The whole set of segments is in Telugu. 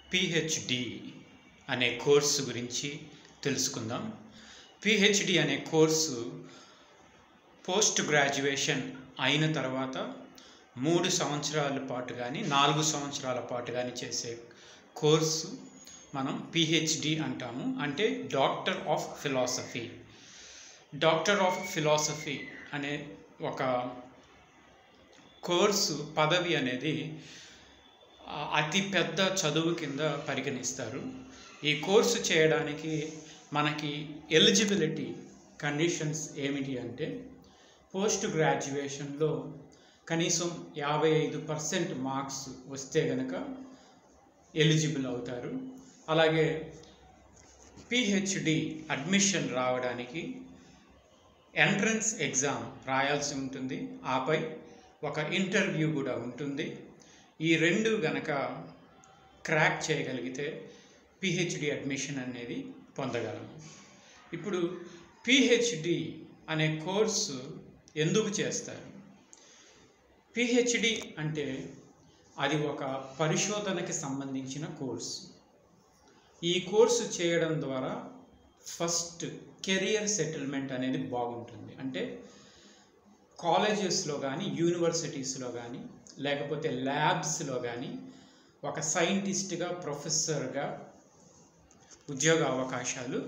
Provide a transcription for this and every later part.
పిహెచ్డి అనే కోర్సు గురించి తెలుసుకుందాం పిహెచ్డి అనే కోర్సు పోస్ట్ గ్రాడ్యుయేషన్ అయిన తర్వాత మూడు సంవత్సరాల పాటు కానీ నాలుగు సంవత్సరాల పాటు కానీ చేసే కోర్సు మనం పిహెచ్డి అంటాము అంటే doctor of philosophy doctor of philosophy అనే ఒక కోర్సు పదవి అనేది ఆ, అతి పెద్ద చదువు కింద పరిగణిస్తారు ఈ కోర్సు చేయడానికి మనకి ఎలిజిబిలిటీ కండిషన్స్ ఏమిటి అంటే పోస్ట్ గ్రాడ్యుయేషన్లో కనీసం యాభై ఐదు పర్సెంట్ మార్క్స్ వస్తే గనక ఎలిజిబుల్ అవుతారు అలాగే పిహెచ్డి అడ్మిషన్ రావడానికి ఎంట్రన్స్ ఎగ్జామ్ రాయాల్సి ఉంటుంది ఆపై ఒక ఇంటర్వ్యూ కూడా ఉంటుంది ఈ రెండు గనక క్రాక్ చేయగలిగితే పిహెచ్డి అడ్మిషన్ అనేది పొందగలము ఇప్పుడు పిహెచ్డి అనే కోర్సు ఎందుకు చేస్తారు పిహెచ్డి అంటే అది ఒక పరిశోధనకి సంబంధించిన కోర్సు ఈ కోర్సు చేయడం ద్వారా ఫస్ట్ కెరియర్ సెటిల్మెంట్ అనేది బాగుంటుంది అంటే కాలేజెస్లో కానీ యూనివర్సిటీస్లో కానీ లేకపోతే ల్యాబ్స్లో కానీ ఒక సైంటిస్ట్గా ప్రొఫెసర్గా ఉద్యోగ అవకాశాలు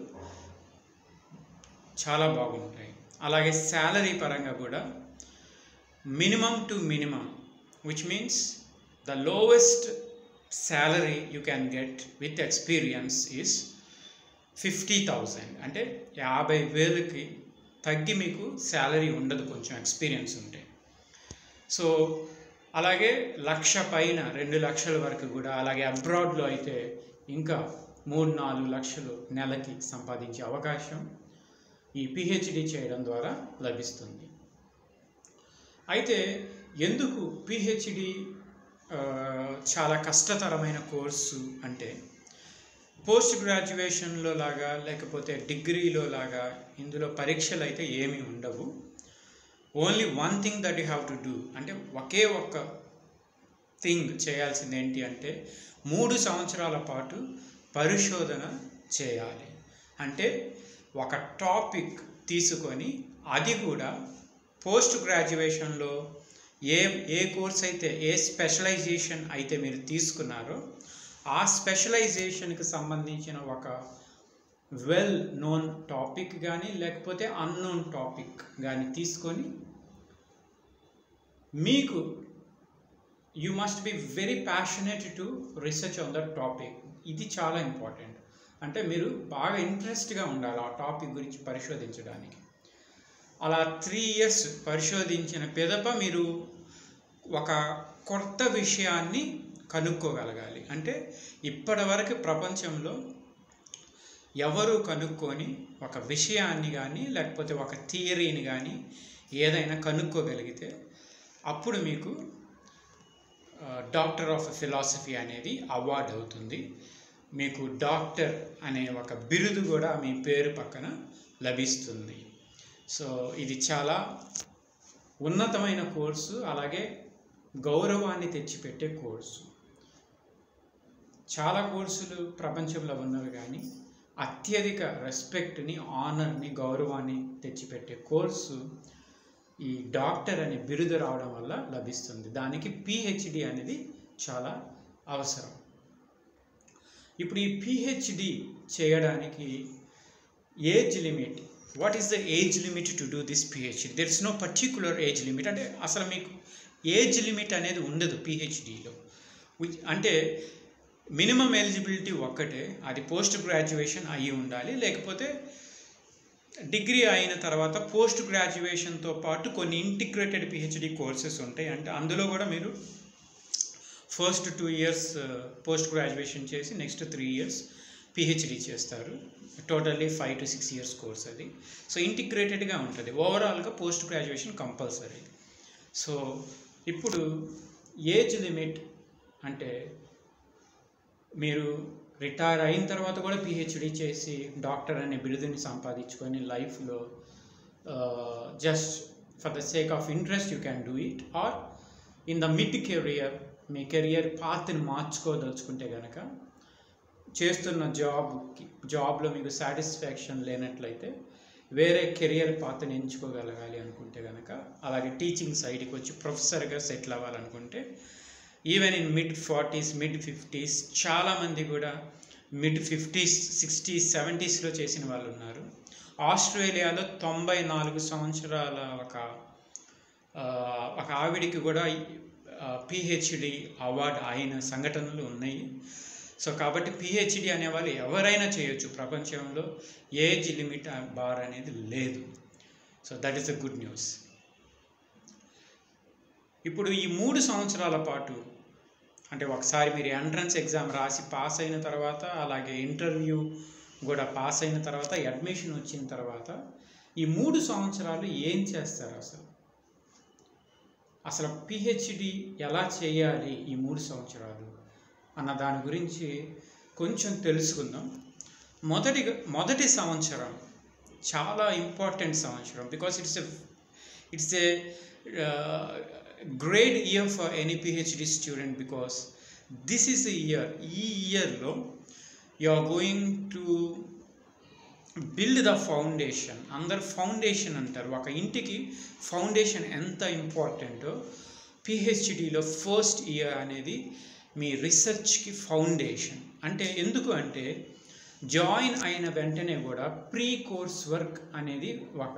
చాలా బాగుంటాయి అలాగే శాలరీ పరంగా కూడా minimum to minimum which means the lowest salary you can get with experience is fifty thousand అంటే యాభై వేలకి తగ్గి మీకు శాలరీ ఉండదు కొంచెం ఎక్స్పీరియన్స్ ఉంటే సో అలాగే లక్ష పైన రెండు లక్షల వరకు కూడా అలాగే అబ్రాడ్లో అయితే ఇంకా మూడు నాలుగు లక్షలు నెలకి సంపాదించే అవకాశం ఈ పిహెచ్డి చేయడం ద్వారా లభిస్తుంది అయితే ఎందుకు పిహెచ్డి చాలా కష్టతరమైన కోర్సు అంటే పోస్ట్ గ్రాడ్యుయేషన్లో లాగా లేకపోతే డిగ్రీలో లాగా ఇందులో పరీక్షలు అయితే ఏమీ ఉండవు only one thing that you have to do అంటే ఒకే ఒక్క థింగ్ చేయాల్సింది ఏంటి అంటే మూడు సంవత్సరాల పాటు పరిశోధన చేయాలి అంటే ఒక టాపిక్ తీసుకొని అది కూడా పోస్ట్ గ్రాడ్యుయేషన్లో ఏ ఏ కోర్స్ అయితే ఏ స్పెషలైజేషన్ అయితే మీరు తీసుకున్నారో ఆ స్పెషలైజేషన్కి సంబంధించిన ఒక వెల్ నోన్ టాపిక్ కానీ లేకపోతే అన్నోన్ టాపిక్ కానీ తీసుకొని మీకు you must be very passionate to research on that topic ఇది చాలా ఇంపార్టెంట్ అంటే మీరు బాగా ఇంట్రెస్ట్గా ఉండాలి ఆ టాపిక్ గురించి పరిశోధించడానికి అలా త్రీ ఇయర్స్ పరిశోధించిన పిదప మీరు ఒక కొత్త విషయాన్ని కనుక్కోగలగాలి అంటే ఇప్పటివరకు ప్రపంచంలో ఎవరు కనుక్కొని ఒక విషయాన్ని కానీ లేకపోతే ఒక థియరీని కానీ ఏదైనా కనుక్కోగలిగితే అప్పుడు మీకు డాక్టర్ ఆఫ్ ఫిలాసఫీ అనేది అవార్డు అవుతుంది మీకు డాక్టర్ అనే ఒక బిరుదు కూడా మీ పేరు పక్కన లభిస్తుంది సో ఇది చాలా ఉన్నతమైన కోర్సు అలాగే గౌరవాన్ని తెచ్చిపెట్టే కోర్సు చాలా కోర్సులు ప్రపంచంలో ఉన్నవి కానీ అత్యధిక రెస్పెక్ట్ని ఆనర్ని గౌరవాన్ని తెచ్చిపెట్టే కోర్సు ఈ డాక్టర్ అనే బిరుదు రావడం వల్ల లభిస్తుంది దానికి పిహెచ్డి అనేది చాలా అవసరం ఇప్పుడు ఈ పిహెచ్డి చేయడానికి age limit what is the age limit to do this PhD there is no particular age limit అంటే అసలు మీకు ఏజ్ లిమిట్ అనేది ఉండదు పిహెచ్డిలో అంటే మినిమం ఎలిజిబిలిటీ ఒక్కటే అది పోస్ట్ గ్రాడ్యుయేషన్ అయ్యి ఉండాలి లేకపోతే డిగ్రీ అయిన తర్వాత పోస్ట్ గ్రాడ్యుయేషన్తో పాటు కొన్ని ఇంటిగ్రేటెడ్ పిహెచ్డి కోర్సెస్ ఉంటాయి అంటే అందులో కూడా మీరు first two years post graduation చేసి నెక్స్ట్ త్రీ ఇయర్స్ పిహెచ్డి చేస్తారు totally five to six years course అది సో ఇంటిగ్రేటెడ్గా ఉంటుంది ఓవరాల్గా పోస్ట్ గ్రాడ్యుయేషన్ కంపల్సరీ సో ఇప్పుడు ఏజ్ లిమిట్ అంటే మీరు రిటైర్ అయిన తర్వాత కూడా పిహెచ్డి చేసి డాక్టర్ అనే బిరుదుని సంపాదించుకొని లైఫ్లో just for the sake of interest you can do it or in the mid career మీ కెరియర్ పాత్ని మార్చుకోదలుచుకుంటే కనుక చేస్తున్న జాబ్కి జాబ్లో మీకు సాటిస్ఫాక్షన్ లేనట్లయితే వేరే కెరియర్ పాత్రని ఎంచుకోగలగాలి అనుకుంటే కనుక అలాగే టీచింగ్ సైడ్కి వచ్చి ప్రొఫెసర్గా సెటిల్ అవ్వాలనుకుంటే even in mid forties mid fifties చాలామంది కూడా మిడ్ ఫిఫ్టీస్ సిక్స్టీస్ సెవెంటీస్లో చేసిన వాళ్ళు ఉన్నారు ఆస్ట్రేలియాలో తొంభై నాలుగు సంవత్సరాల ఒక ఆ, ఒక ఆవిడికి కూడా పిహెచ్డి అవార్డు అయిన సంఘటనలు ఉన్నాయి సో కాబట్టి పిహెచ్డి అనేవాళ్ళు ఎవరైనా చేయొచ్చు ప్రపంచంలో ఏజ్ లిమిట్ బార్ అనేది లేదు so that is the good news ఇప్పుడు ఈ మూడు సంవత్సరాల పాటు అంటే ఒకసారి మీరు ఎంట్రన్స్ ఎగ్జామ్ రాసి పాస్ అయిన తర్వాత అలాగే ఇంటర్వ్యూ కూడా పాస్ అయిన తర్వాత అడ్మిషన్ వచ్చిన తర్వాత ఈ మూడు సంవత్సరాలు ఏం చేస్తారు అసలు అసలు పిహెచ్డి ఎలా చేయాలి ఈ మూడు సంవత్సరాలు అన్న దాని గురించి కొంచెం తెలుసుకుందాం మొదటి మొదటి సంవత్సరం చాలా ఇంపార్టెంట్ సంవత్సరం because it's a it's a great year for any PhD student because this is a year ఈ ఇయర్లో you are going to build the foundation అందరు ఫౌండేషన్ అంటారు ఒక ఇంటికి ఫౌండేషన్ ఎంత ఇంపార్టెంటో పిహెచ్డిలో ఫస్ట్ ఇయర్ అనేది మీ రీసెర్చ్కి ఫౌండేషన్ అంటే ఎందుకు అంటే జాయిన్ అయిన వెంటనే కూడా ప్రీ కోర్స్ వర్క్ అనేది ఒక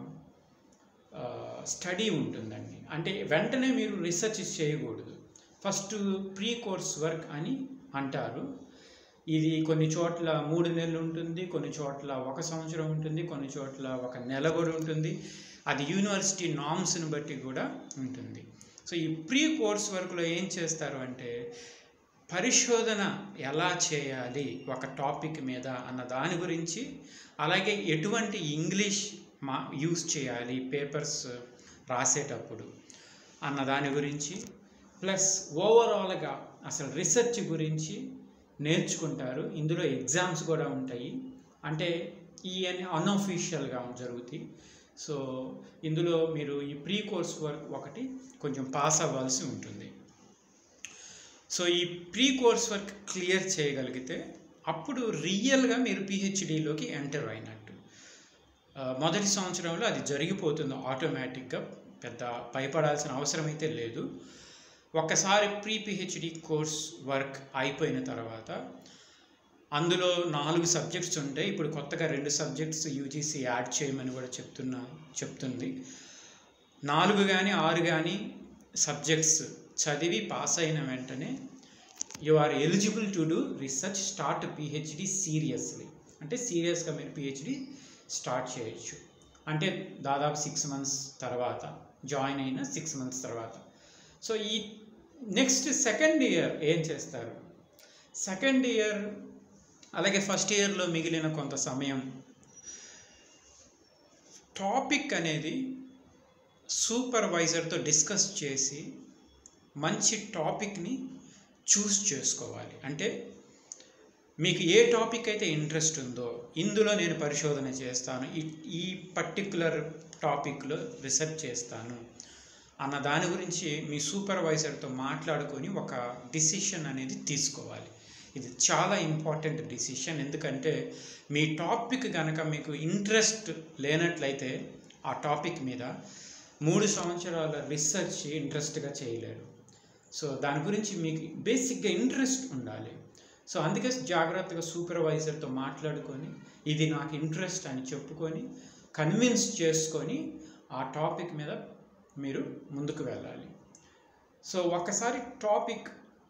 స్టడీ ఉంటుందండి అంటే వెంటనే మీరు రీసెర్చ్ చేయకూడదు ఫస్ట్ ప్రీ కోర్స్ వర్క్ అని అంటారు ఇది కొన్ని చోట్ల మూడు నెలలు ఉంటుంది కొన్ని చోట్ల ఒక సంవత్సరం ఉంటుంది కొన్ని చోట్ల ఒక నెల కూడా ఉంటుంది అది యూనివర్సిటీ నామ్స్ని బట్టి కూడా ఉంటుంది సో ఈ ప్రీ కోర్స్ వర్క్లో ఏం చేస్తారు అంటే పరిశోధన ఎలా చేయాలి ఒక టాపిక్ మీద అన్న దాని గురించి అలాగే ఎటువంటి ఇంగ్లీష్ మా యూస్ చేయాలి పేపర్స్ రాసేటప్పుడు అన్న దాని గురించి ప్లస్ ఓవరాల్గా అసలు రీసెర్చ్ గురించి నేర్చుకుంటారు ఇందులో ఎగ్జామ్స్ కూడా ఉంటాయి అంటే ఈ అన్అఫీషియల్గా జరుగుతాయి సో ఇందులో మీరు ఈ ప్రీ కోర్స్ వర్క్ ఒకటి కొంచెం పాస్ అవ్వాల్సి ఉంటుంది సో ఈ ప్రీ కోర్స్ వర్క్ క్లియర్ చేయగలిగితే అప్పుడు రియల్గా మీరు పిహెచ్డిలోకి ఎంటర్ అయినట్టు ఆ, మొదటి సంవత్సరంలో అది జరిగిపోతుంది ఆటోమేటిక్గా పెద్ద భయపడాల్సిన అవసరం అయితే లేదు ఒక్కసారి ప్రీ పిహెచ్డి కోర్స్ వర్క్ అయిపోయిన తర్వాత అందులో నాలుగు సబ్జెక్ట్స్ ఉంటాయి ఇప్పుడు కొత్తగా రెండు సబ్జెక్ట్స్ యూజీసీ యాడ్ చేయమని కూడా చెప్తున్నా చెప్తుంది నాలుగు కానీ ఆరు కానీ సబ్జెక్ట్స్ చదివి పాస్ అయిన వెంటనే you are eligible to do research start PhD seriously అంటే సీరియస్గా మీరు పిహెచ్డి స్టార్ట్ చేయొచ్చు అంటే దాదాపు సిక్స్ మంత్స్ తర్వాత జాయిన్ అయిన సిక్స్ మంత్స్ తర్వాత సో ఈ నెక్స్ట్ సెకండ్ ఇయర్ ఏం చేస్తారు సెకండ్ ఇయర్ అలాగే ఫస్ట్ ఇయర్లో మిగిలిన కొంత సమయం టాపిక్ అనేది సూపర్వైజర్తో డిస్కస్ చేసి మంచి టాపిక్ని చూస్ చేసుకోవాలి అంటే మీకు ఏ టాపిక్ అయితే ఇంట్రెస్ట్ ఉందో ఇందులో నేను పరిశోధన చేస్తాను ఈ ఈ పర్టికులర్ టాపిక్లో రీసెర్చ్ చేస్తాను అన్న దాని గురించి మీ సూపర్వైజర్తో మాట్లాడుకొని ఒక డిసిషన్ అనేది తీసుకోవాలి ఇది చాలా ఇంపార్టెంట్ డిసిషన్ ఎందుకంటే మీ టాపిక్ కనుక మీకు ఇంట్రెస్ట్ లేనట్లయితే ఆ టాపిక్ మీద మూడు సంవత్సరాల రీసెర్చ్ ఇంట్రెస్ట్గా చేయలేరు సో దాని గురించి మీకు బేసిక్గా ఇంట్రెస్ట్ ఉండాలి సో అందుకే జాగ్రత్తగా సూపర్వైజర్తో మాట్లాడుకొని ఇది నాకు ఇంట్రెస్ట్ అని చెప్పుకొని కన్విన్స్ చేసుకొని ఆ టాపిక్ మీద మీరు ముందుకు వెళ్ళాలి సో ఒక్కసారి టాపిక్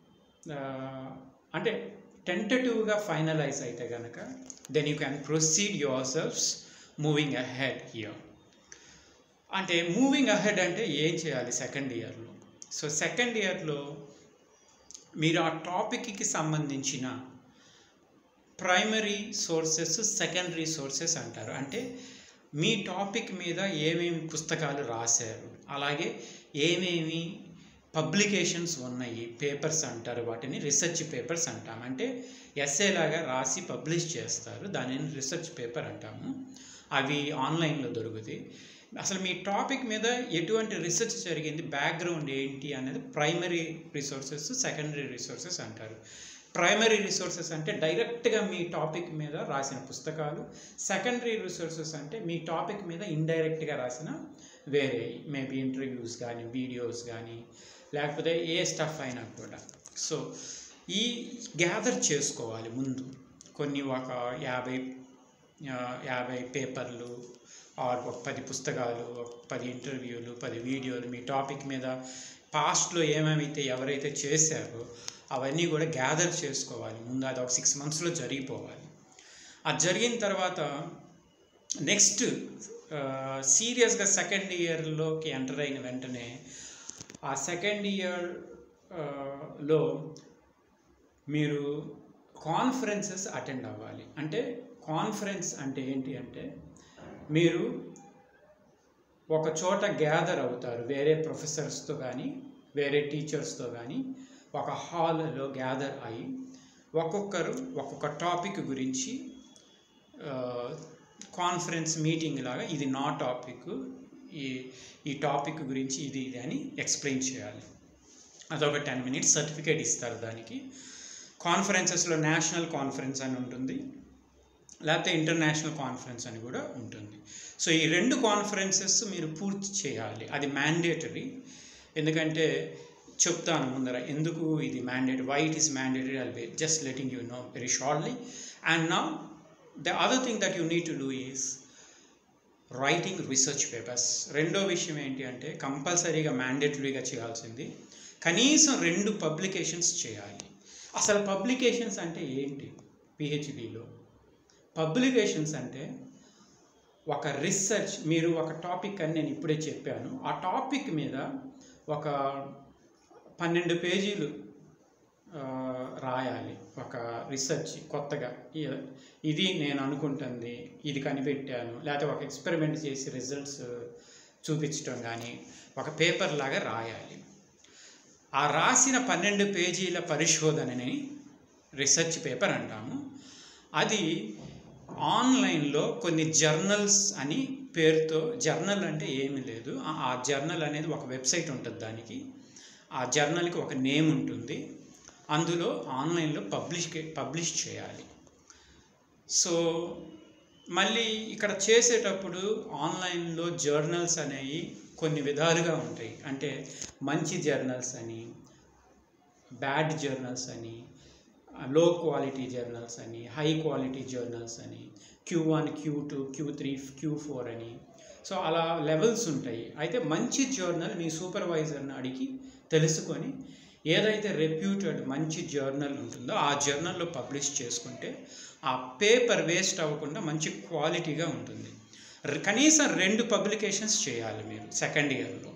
అంటే టెంటటివ్గా ఫైనలైజ్ అయితే కనుక then you can proceed yourselves moving ahead here అంటే మూవింగ్ అహెడ్ అంటే ఏం చేయాలి సెకండ్ ఇయర్లో సో సెకండ్ ఇయర్లో మీరు ఆ టాపిక్కి సంబంధించిన ప్రైమరీ సోర్సెస్ సెకండరీ సోర్సెస్ అంటారు అంటే మీ టాపిక్ మీద ఏమేమి పుస్తకాలు రాశారు అలాగే ఏమేమి పబ్లికేషన్స్ ఉన్నాయి పేపర్స్ అంటారు వాటిని రీసెర్చ్ పేపర్స్ అంటాం అంటే ఎస్ఏ లాగా రాసి పబ్లిష్ చేస్తారు దానిని రీసెర్చ్ పేపర్ అంటాము అవి ఆన్లైన్లో దొరుకుతాయి అసలు మీ టాపిక్ మీద ఎటువంటి రీసెర్చ్ జరిగింది బ్యాక్గ్రౌండ్ ఏంటి అనేది ప్రైమరీ రిసోర్సెస్ సెకండరీ రిసోర్సెస్ అంటారు ప్రైమరీ రిసోర్సెస్ అంటే డైరెక్ట్గా మీ టాపిక్ మీద రాసిన పుస్తకాలు సెకండరీ రిసోర్సెస్ అంటే మీ టాపిక్ మీద ఇండైరెక్ట్గా రాసిన వేరే మేబీ ఇంటర్వ్యూస్ కానీ వీడియోస్ కానీ లేకపోతే ఏ స్టఫ్ అయినా కూడా సో ఈ గ్యాదర్ చేసుకోవాలి ముందు కొన్ని ఒక యాభై ఆ, యాభై పేపర్లు ఆర్ ఒక పది పుస్తకాలు ఒక పది ఇంటర్వ్యూలు పది వీడియోలు మీ టాపిక్ మీద పాస్ట్లో ఏమేమైతే ఎవరైతే చేశారో అవన్నీ కూడా గ్యాదర్ చేసుకోవాలి ముందు అది ఒక సిక్స్ మంత్స్లో జరిగిపోవాలి అది జరిగిన తర్వాత నెక్స్ట్ సీరియస్గా సెకండ్ ఇయర్లోకి ఎంటర్ అయిన వెంటనే ఆ సెకండ్ ఇయర్ లో మీరు కాన్ఫరెన్సెస్ అటెండ్ అవ్వాలి అంటే కాన్ఫరెన్స్ అంటే ఏంటి అంటే మీరు ఒక చోట గ్యాదర్ అవుతారు వేరే ప్రొఫెసర్స్తో కానీ వేరే టీచర్స్తో కానీ ఒక హాల్లో గ్యాదర్ అయ్యి ఒక్కొక్కరు ఒక్కొక్క టాపిక్ గురించి కాన్ఫరెన్స్ మీటింగ్ లాగా ఇది నా టాపిక్ ఈ ఈ టాపిక్ గురించి ఇది ఇది అని ఎక్స్ప్లెయిన్ చేయాలి అదొక టెన్ మినిట్స్ సర్టిఫికేట్ ఇస్తారు దానికి కాన్ఫరెన్సెస్లో నేషనల్ కాన్ఫరెన్స్ అని ఉంటుంది లేకపోతే ఇంటర్నేషనల్ కాన్ఫరెన్స్ అని కూడా ఉంటుంది సో ఈ రెండు కాన్ఫరెన్సెస్ మీరు పూర్తి చేయాలి అది మ్యాండేటరీ ఎందుకంటే చెప్తాను ముందర ఎందుకు ఇది mandate why it is mandatory I'll be just letting you know very shortly and now the other thing that you need to do is writing research papers రెండో విషయం ఏంటి అంటే కంపల్సరీగా మ్యాండేటరీగా చేయాల్సింది కనీసం రెండు పబ్లికేషన్స్ చేయాలి అసలు పబ్లికేషన్స్ అంటే ఏంటి పిహెచ్డిలో పబ్లికేషన్స్ అంటే ఒక రీసెర్చ్ మీరు ఒక టాపిక్ అని నేను ఇప్పుడే చెప్పాను ఆ టాపిక్ మీద ఒక పన్నెండు పేజీలు ఆ, రాయాలి ఒక రీసెర్చ్ కొత్తగా ఇ- ఇది నేను అనుకుంటుంది ఇది కనిపెట్టాను లేకపోతే ఒక ఎక్స్పెరిమెంట్ చేసి రిజల్ట్స్ చూపించడం కానీ ఒక పేపర్ లాగా రాయాలి ఆ రాసిన పన్నెండు పేజీల పరిశోధనని రీసెర్చ్ పేపర్ అంటాము అది ఆన్లైన్లో కొన్ని జర్నల్స్ అని పేరుతో జర్నల్ అంటే ఏమీ లేదు ఆ- ఆ జర్నల్ అనేది ఒక వెబ్సైట్ ఉంటుంది దానికి ఆ జర్నల్కి ఒక నేమ్ ఉంటుంది అందులో ఆన్లైన్లో పబ్లిష్ పబ్లిష్ చేయాలి సో మళ్ళీ ఇక్కడ చేసేటప్పుడు ఆన్లైన్లో జర్నల్స్ అనేవి కొన్ని విధాలుగా ఉంటాయి అంటే మంచి జర్నల్స్ అని బ్యాడ్ జర్నల్స్ అని లో క్వాలిటీ జర్నల్స్ అని హై క్వాలిటీ జర్నల్స్ అని Q one Q two Q three Q four అని సో అలా లెవెల్స్ ఉంటాయి అయితే మంచి జర్నల్ మీ సూపర్వైజర్ని అడిగి తెలుసుకొని ఏదైతే రెప్యూటెడ్ మంచి జర్నల్ ఉంటుందో ఆ జర్నల్లో పబ్లిష్ చేసుకుంటే ఆ పేపర్ వేస్ట్ అవ్వకుండా మంచి క్వాలిటీగా ఉంటుంది ర- కనీసం రెండు పబ్లికేషన్స్ చేయాలి మీరు సెకండ్ ఇయర్లో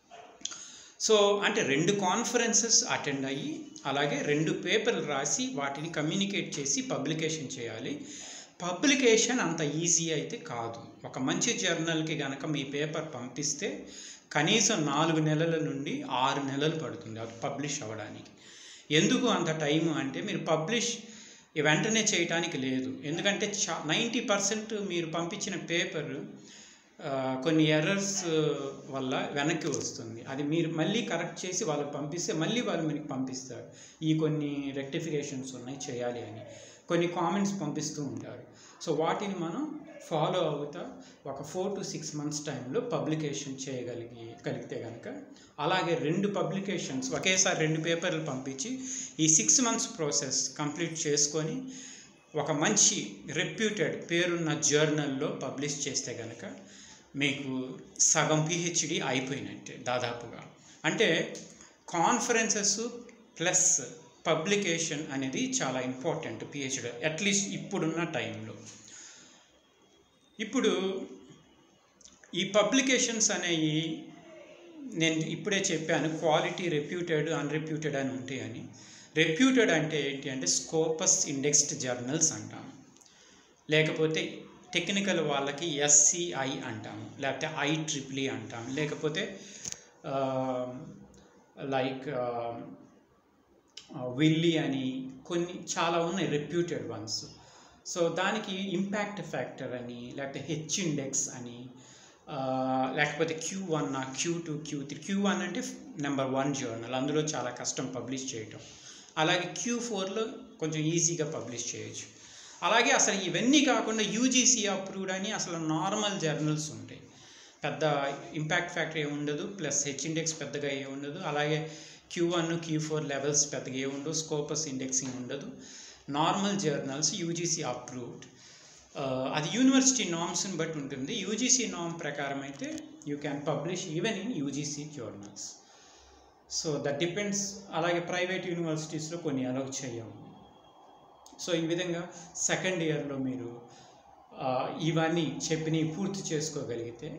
సో అంటే రెండు కాన్ఫరెన్సెస్ అటెండ్ అయ్యి అలాగే రెండు పేపర్లు రాసి వాటిని కమ్యూనికేట్ చేసి పబ్లికేషన్ చేయాలి పబ్లికేషన్ అంత ఈజీ అయితే కాదు ఒక మంచి జర్నల్కి కనుక మీ పేపర్ పంపిస్తే కనీసం నాలుగు నెలల నుండి ఆరు నెలలు పడుతుంది అది పబ్లిష్ అవ్వడానికి ఎందుకు అంత టైము అంటే మీరు పబ్లిష్ వెంటనే చేయటానికి లేదు ఎందుకంటే చా నైంటీ పర్సెంట్ మీరు పంపించిన పేపర్ కొన్ని ఎర్రర్స్ వల్ల వెనక్కి వస్తుంది అది మీరు మళ్ళీ కరెక్ట్ చేసి వాళ్ళకి పంపిస్తే మళ్ళీ వాళ్ళు మీకు పంపిస్తారు ఈ కొన్ని రెక్టిఫికేషన్స్ ఉన్నాయి చేయాలి అని కొన్ని కామెంట్స్ పంపిస్తూ ఉంటారు సో వాటిని మనం ఫాలో అవుతా ఒక ఫోర్ టు సిక్స్ మంత్స్ టైంలో పబ్లికేషన్ చేయగలిగి కలిగితే కనుక అలాగే రెండు పబ్లికేషన్స్ ఒకేసారి రెండు పేపర్లు పంపించి ఈ సిక్స్ మంత్స్ ప్రాసెస్ కంప్లీట్ చేసుకొని ఒక మంచి రెప్యూటెడ్ పేరున్న జర్నల్లో పబ్లిష్ చేస్తే కనుక మీకు సగం పిహెచ్డి అయిపోయినట్టే దాదాపుగా అంటే కాన్ఫరెన్సెస్ ప్లస్ పబ్లికేషన్ అనేది చాలా ఇంపార్టెంట్ పిహెచ్డి అట్లీస్ట్ ఇప్పుడున్న టైంలో ఇప్పుడు ఈ పబ్లికేషన్స్ అనేవి నేను ఇప్పుడే చెప్పాను క్వాలిటీ రెప్యూటెడ్ అన్రెప్యూటెడ్ అని ఉంటాయని రెప్యూటెడ్ అంటే ఏంటి అంటే స్కోపస్ ఇండెక్స్డ్ జర్నల్స్ అంటాం లేకపోతే టెక్నికల్ వాళ్ళకి ఎస్సిఐ అంటాము లేకపోతే ఐ ట్రిప్లీ అంటాం లేకపోతే లైక్ విల్లీ అని కొన్ని చాలా ఉన్నాయి రెప్యూటెడ్ వన్స్ సో దానికి ఇంపాక్ట్ ఫ్యాక్టర్ అని లేకపోతే హెచ్ ఇండెక్స్ అని ఆ, లేకపోతే Q one Q two Q three Q one అంటే నెంబర్ వన్ జర్నల్ అందులో చాలా కష్టం పబ్లిష్ చేయటం అలాగే క్యూ ఫోర్లో కొంచెం ఈజీగా పబ్లిష్ చేయొచ్చు అలాగే అసలు ఇవన్నీ కాకుండా యూజీసీ అప్రూవ్డ్ అని అసలు నార్మల్ జర్నల్స్ ఉంటాయి పెద్ద ఇంపాక్ట్ ఫ్యాక్టర్ ఏమి ఉండదు ప్లస్ హెచ్ ఇండెక్స్ పెద్దగా ఏ ఉండదు అలాగే Q one Q four levels పెద్దగా ఏ ఉండవు స్కోపస్ ఇండెక్సింగ్ ఉండదు నార్మల్ జర్నల్స్ యూజీసీ అప్రూవ్డ్ అది యూనివర్సిటీ నామ్స్ని బట్టి ఉంటుంది యూజీసీ నామ్ ప్రకారం అయితే you can publish even in UGC journals so that depends అలాగే ప్రైవేట్ యూనివర్సిటీస్లో కొన్ని అలౌ చేయము సో ఈ విధంగా సెకండ్ ఇయర్లో మీరు ఆ, ఇవన్నీ చెప్పినవి పూర్తి చేసుకోగలిగితే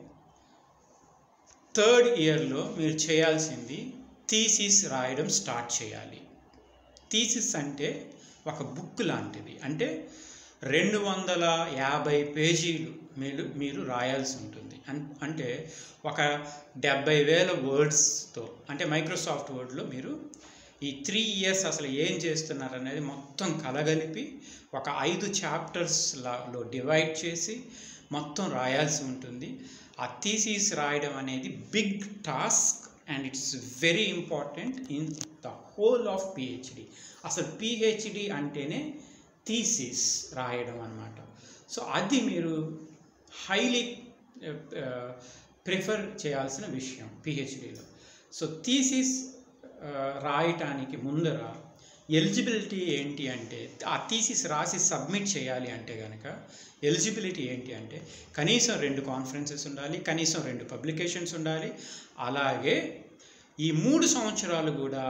థర్డ్ ఇయర్లో మీరు చేయాల్సింది థీసిస్ రాయడం స్టార్ట్ చేయాలి థీసిస్ అంటే ఒక బుక్ లాంటిది అంటే రెండు వందల యాభై పేజీలు మీరు మీరు రాయాల్సి ఉంటుంది అన్- అంటే ఒక డెబ్బై వేల వర్డ్స్తో అంటే మైక్రోసాఫ్ట్ వర్డ్లో మీరు ఈ త్రీ ఇయర్స్ అసలు ఏం చేస్తున్నారు అనేది మొత్తం కలగలిపి ఒక ఐదు చాప్టర్స్లో డివైడ్ చేసి మొత్తం రాయాల్సి ఉంటుంది ఆ థీసీస్ రాయడం అనేది big task and it's very important in the whole of PhD అసలు పిహెచ్డి అంటేనే థీసిస్ రాయడం అన్నమాట సో అది మీరు హైలీ ప్రిఫర్ చేయాల్సిన విషయం పిహెచ్డిలో సో థీసిస్ రాయటానికి ముందర ఎలిజిబిలిటీ ఏంటి అంటే ఆ థీసిస్ రాసి సబ్మిట్ చేయాలి అంటే కనుక ఎలిజిబిలిటీ ఏంటి అంటే కనీసం రెండు కాన్ఫరెన్సెస్ ఉండాలి కనీసం రెండు పబ్లికేషన్స్ ఉండాలి అలాగే ఈ మూడు సంవత్సరాలు కూడా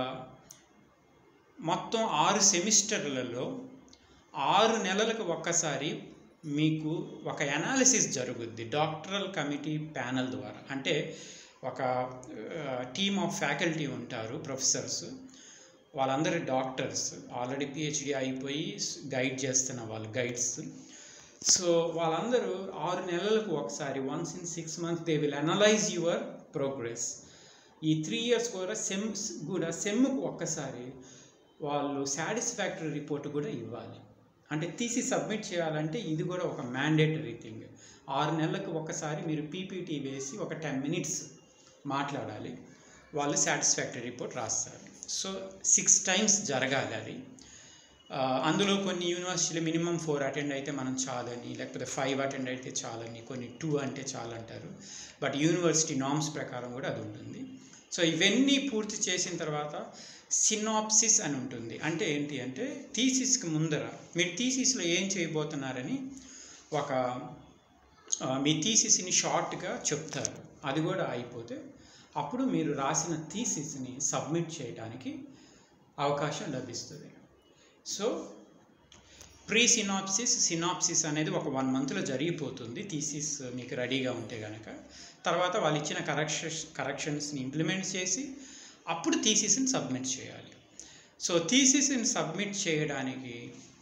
మొత్తం ఆరు సెమిస్టర్లలో ఆరు నెలలకు ఒక్కసారి మీకు ఒక అనాలిసిస్ జరుగుద్ది డాక్టరల్ కమిటీ ప్యానల్ ద్వారా అంటే ఒక టీమ్ ఆఫ్ ఫ్యాకల్టీ ఉంటారు ప్రొఫెసర్స్ వాళ్ళందరూ డాక్టర్స్ ఆల్రెడీ పిహెచ్డి అయిపోయి గైడ్ చేస్తున్న వాళ్ళు గైడ్స్ సో వాళ్ళందరూ ఆరు నెలలకు ఒకసారి once in six months they will analyze your progress ఈ త్రీ ఇయర్స్ కూడా సెమ్ కూడా సెమ్కు ఒక్కసారి వాళ్ళు సాటిస్ఫాక్టరీ రిపోర్ట్ కూడా ఇవ్వాలి అంటే తీసి సబ్మిట్ చేయాలంటే ఇది కూడా ఒక మ్యాండేటరీ థింగ్ ఆరు నెలలకు ఒకసారి మీరు పీపీటీ వేసి ఒక టెన్ మినిట్స్ మాట్లాడాలి వాళ్ళు సాటిస్ఫాక్టరీ రిపోర్ట్ రాస్తారు సో సిక్స్ టైమ్స్ జరగాలి అది ఆ, అందులో కొన్ని యూనివర్సిటీలు మినిమం ఫోర్ అటెండ్ అయితే మనం చాలని లేకపోతే ఫైవ్ అటెండ్ అయితే చాలని కొన్ని టూ అంటే చాలంటారు బట్ యూనివర్సిటీ నామ్స్ ప్రకారం కూడా అది ఉంటుంది సో ఇవన్నీ పూర్తి చేసిన తర్వాత సినాప్సిస్ అని ఉంటుంది అంటే ఏంటి అంటే థీసిస్కి ముందర మీరు థీసిస్లో ఏం చేయబోతున్నారని ఒక ఆ, మీ థీసిస్ని షార్ట్గా చెప్తారు అది కూడా అయిపోతే అప్పుడు మీరు రాసిన థీసిస్ని సబ్మిట్ చేయడానికి అవకాశం లభిస్తుంది సో ప్రీ సినాప్సిస్ సినాప్సిస్ అనేది ఒక వన్ మంత్లో జరిగిపోతుంది థీసిస్ మీకు రెడీగా ఉంటే కనుక తర్వాత వాళ్ళు ఇచ్చిన కరెక్షన్స్ కరెక్షన్స్ని ఇంప్లిమెంట్ చేసి అప్పుడు థీసిస్ని సబ్మిట్ చేయాలి సో థీసిస్ని సబ్మిట్ చేయడానికి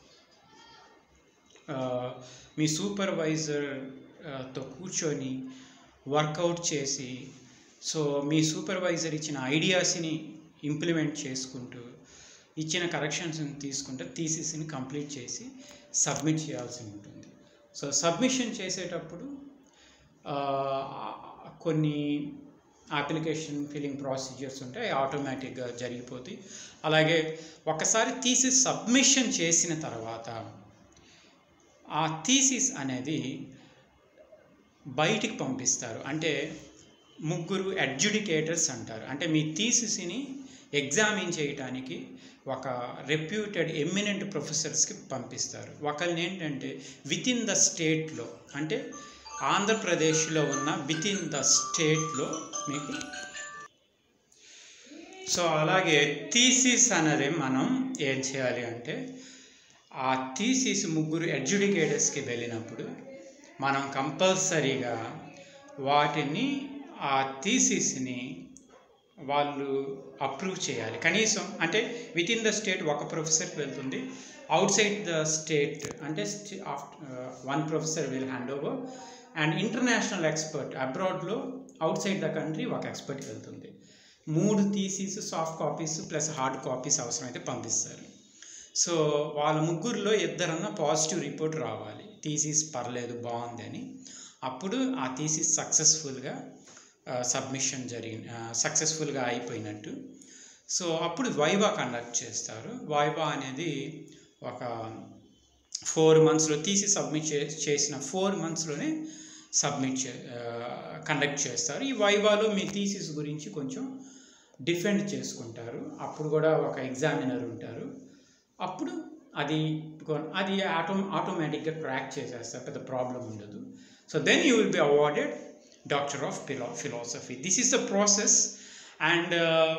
ఆ, మీ సూపర్వైజర్తో కూర్చొని వర్కౌట్ చేసి సో మీ సూపర్వైజర్ ఇచ్చిన ఐడియాస్ని ఇంప్లిమెంట్ చేసుకుంటూ ఇచ్చిన కరెక్షన్స్ని తీసుకుంటే థీసిస్ని కంప్లీట్ చేసి సబ్మిట్ చేయాల్సి ఉంటుంది సో సబ్మిషన్ చేసేటప్పుడు ఆ, కొన్ని అప్లికేషన్ ఫిల్లింగ్ ప్రొసీజర్స్ ఉంటాయి ఆటోమేటిక్గా జరిగిపోతాయి అలాగే ఒకసారి థీసిస్ సబ్మిషన్ చేసిన తర్వాత ఆ థీసిస్ అనేది బయటికి పంపిస్తారు అంటే ముగ్గురు అడ్జుడికేటర్స్ అంటారు అంటే మీ థీసిస్ని ఎగ్జామిన్ చేయటానికి ఒక రెప్యూటెడ్ ఎమినెంట్ ప్రొఫెసర్స్కి పంపిస్తారు ఒకరిని ఏంటంటే విత్ ఇన్ ద స్టేట్లో అంటే ఆంధ్రప్రదేశ్లో ఉన్న విత్ ఇన్ ద స్టేట్లో మీకు సో అలాగే థీసిస్ అనేది మనం ఏం చేయాలి అంటే ఆ థీసిస్ ముగ్గురు ఎడ్యుడికేటర్స్కి వెళ్ళినప్పుడు మనం కంపల్సరీగా వాటిని ఆ థీసిస్ని వాళ్ళు అప్రూవ్ చేయాలి కనీసం అంటే విత్ ఇన్ ద స్టేట్ ఒక ప్రొఫెసర్కి వెళ్తుంది అవుట్ సైడ్ ద స్టేట్ అంటే one professor will hand over and international expert అబ్రాడ్లో అవుట్ సైడ్ ద కంట్రీ ఒక ఎక్స్పర్ట్కి వెళ్తుంది మూడు thesis soft copies plus hard copies అవసరమైతే పంపిస్తారు సో వాళ్ళ ముగ్గురులో ఇద్దరన్నా పాజిటివ్ రిపోర్ట్ రావాలి థీసీస్ పర్లేదు బాగుంది అని అప్పుడు ఆ థీసీస్ సక్సెస్ఫుల్గా సబ్మిషన్ జరిగిన సక్సెస్ఫుల్గా అయిపోయినట్టు సో అప్పుడు వైవా కండక్ట్ చేస్తారు వైవా అనేది ఒక ఫోర్ మంత్స్లో తీసి సబ్మిట్ చే చేసిన ఫోర్ మంత్స్లోనే సబ్మిట్ చే కండక్ట్ చేస్తారు ఈ వైవాలో మీ థీసిస్ గురించి కొంచెం డిఫెండ్ చేసుకుంటారు అప్పుడు కూడా ఒక ఎగ్జామినర్ ఉంటారు అప్పుడు అది కొ- అది ఆటో ఆటోమేటిక్గా క్రాక్ చేసేస్తారు పెద్ద ప్రాబ్లం ఉండదు so then you will be awarded doctor of phila philosophy this is the process and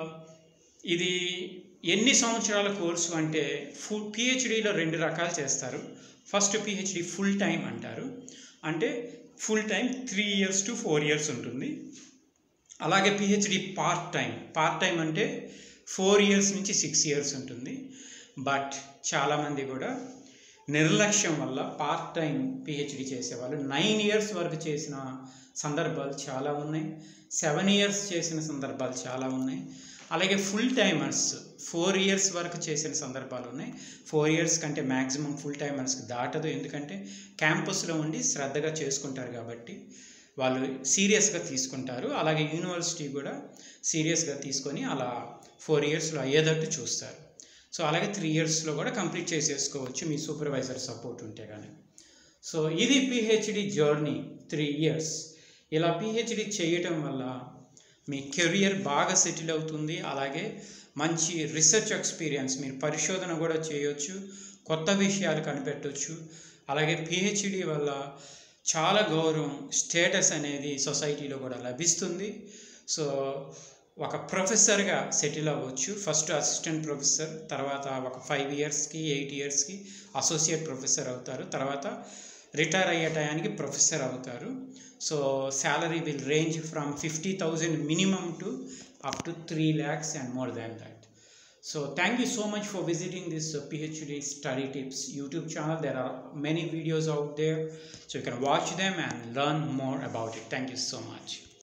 ఇది ఎన్ని సంవత్సరాల కోర్సు అంటే ఫుల్ పిహెచ్డిలో రెండు రకాలు చేస్తారు ఫస్ట్ పిహెచ్డి ఫుల్ టైం అంటారు అంటే full time three years to four years ఉంటుంది అలాగే PhD part time part time అంటే ఫోర్ ఇయర్స్ నుంచి సిక్స్ ఇయర్స్ ఉంటుంది బట్ చాలామంది కూడా నిర్లక్ష్యం వల్ల పార్ట్ టైం పిహెచ్డి చేసేవాళ్ళు నైన్ ఇయర్స్ వరకు చేసిన సందర్భాలు చాలా ఉన్నాయి సెవెన్ ఇయర్స్ చేసిన సందర్భాలు చాలా ఉన్నాయి అలాగే ఫుల్ టైమర్స్ ఫోర్ ఇయర్స్ వరకు చేసిన సందర్భాలు ఉన్నాయి ఫోర్ ఇయర్స్ కంటే మ్యాక్సిమం ఫుల్ టైమర్స్కి దాటదు ఎందుకంటే క్యాంపస్లో ఉండి శ్రద్ధగా చేసుకుంటారు కాబట్టి వాళ్ళు సీరియస్గా తీసుకుంటారు అలాగే యూనివర్సిటీ కూడా సీరియస్గా తీసుకొని అలా ఫోర్ ఇయర్స్లో అయ్యేటట్టు చూస్తారు సో అలాగే త్రీ ఇయర్స్లో కూడా కంప్లీట్ చేసేసుకోవచ్చు మీ సూపర్వైజర్ సపోర్ట్ ఉంటే కానీ సో ఇది పిహెచ్డి జర్నీ త్రీ ఇయర్స్ ఇలా పిహెచ్డి చేయటం వల్ల మీ కెరియర్ బాగా సెటిల్ అవుతుంది అలాగే మంచి రీసెర్చ్ ఎక్స్పీరియన్స్ మీరు పరిశోధన కూడా చేయొచ్చు కొత్త విషయాలు కనిపెట్టవచ్చు అలాగే పిహెచ్డి వల్ల చాలా గౌరవం స్టేటస్ అనేది సొసైటీలో కూడా లభిస్తుంది సో ఒక ప్రొఫెసర్గా సెటిల్ అవ్వచ్చు ఫస్ట్ అసిస్టెంట్ ప్రొఫెసర్ తర్వాత ఒక ఫైవ్ ఇయర్స్కి ఎయిట్ ఇయర్స్కి అసోసియేట్ ప్రొఫెసర్ అవుతారు తర్వాత రిటైర్ అయ్యే టయానికి ప్రొఫెసర్ అవుతారు so salary will range from fifty thousand minimum to up to three lakhs and more than that So thank you so much for visiting this uh, PhD Study Tips YouTube channel. There are many videos out there, so you can watch them and learn more about it. Thank you so much.